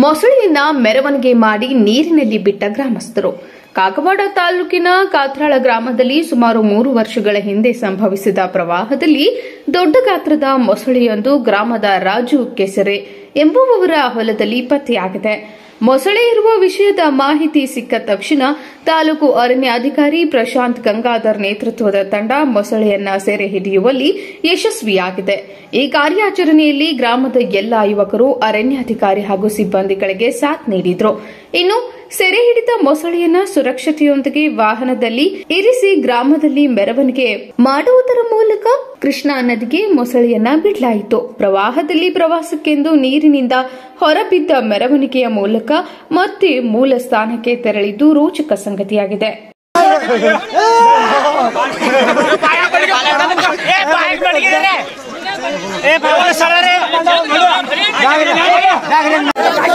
ಮೊಸಳೆಯನ್ನ ಮೆರವಣಿಗೆ ಮಾಡಿ ನೀರಿನಲ್ಲಿ ಬಿಟ್ಟ ಗ್ರಾಮಸ್ಥರು ಕಾಗವಾಡ ತಾಲೂಕಿನ ಕಾತ್ರಾಳ ಗ್ರಾಮದಲ್ಲಿ ಸುಮಾರು ಮೂರು ವರ್ಷಗಳ ಹಿಂದೆ ಸಂಭವಿಸಿದ ಪ್ರವಾಹದಲ್ಲಿ ದೊಡ್ಡ ಗಾತ್ರದ ಮೊಸಳೆಯೊಂದು ಗ್ರಾಮದ ರಾಜು ಕೆಸರೆ ಎಂಬುವವರ ಹೊಲದಲ್ಲಿ ಪತ್ತೆಯಾಗಿದೆ ಮೊಸಳೆ ಇರುವ ವಿಷಯದ ಮಾಹಿತಿ ಸಿಕ್ಕ ತಕ್ಷಣ ತಾಲೂಕು ಅರಣ್ಯಾಧಿಕಾರಿ ಪ್ರಶಾಂತ್ ಗಂಗಾಧರ್ ನೇತೃತ್ವದ ತಂಡ ಮೊಸಳೆಯನ್ನ ಸೆರೆ ಹಿಡಿಯುವಲ್ಲಿ ಯಶಸ್ವಿಯಾಗಿದೆ ಈ ಕಾರ್ಯಾಚರಣೆಯಲ್ಲಿ ಗ್ರಾಮದ ಎಲ್ಲಾ ಯುವಕರು ಅರಣ್ಯಾಧಿಕಾರಿ ಹಾಗೂ ಸಿಬ್ಬಂದಿಗಳಿಗೆ ಸಾಥ್ ನೀಡಿದ್ರು ಇನ್ನು ಸೆರೆ ಹಿಡಿದ ಮೊಸಳೆಯನ್ನ ಸುರಕ್ಷತೆಯೊಂದಿಗೆ ವಾಹನದಲ್ಲಿ ಇರಿಸಿ ಗ್ರಾಮದಲ್ಲಿ ಮೆರವಣಿಗೆ ಮಾಡುವುದರ ಮೂಲಕ ಕೃಷ್ಣಾ ನದಿಗೆ ಮೊಸಳೆಯನ್ನ ಬಿಡಲಾಯಿತು ಪ್ರವಾಹದಲ್ಲಿ ಪ್ರವಾಸಕ್ಕೆಂದು ನೀರಿನಿಂದ ಹೊರಬಿದ್ದ ಮೆರವಣಿಗೆಯ ಮೂಲಕ ಮತ್ತೆ ಮೂಲ ಸ್ಥಾನಕ್ಕೆ ತೆರಳಿದ್ದು ರೋಚಕ ಸಂಗತಿಯಾಗಿದೆ ए बाइक बढ़ गई रे ए बाबू सर रे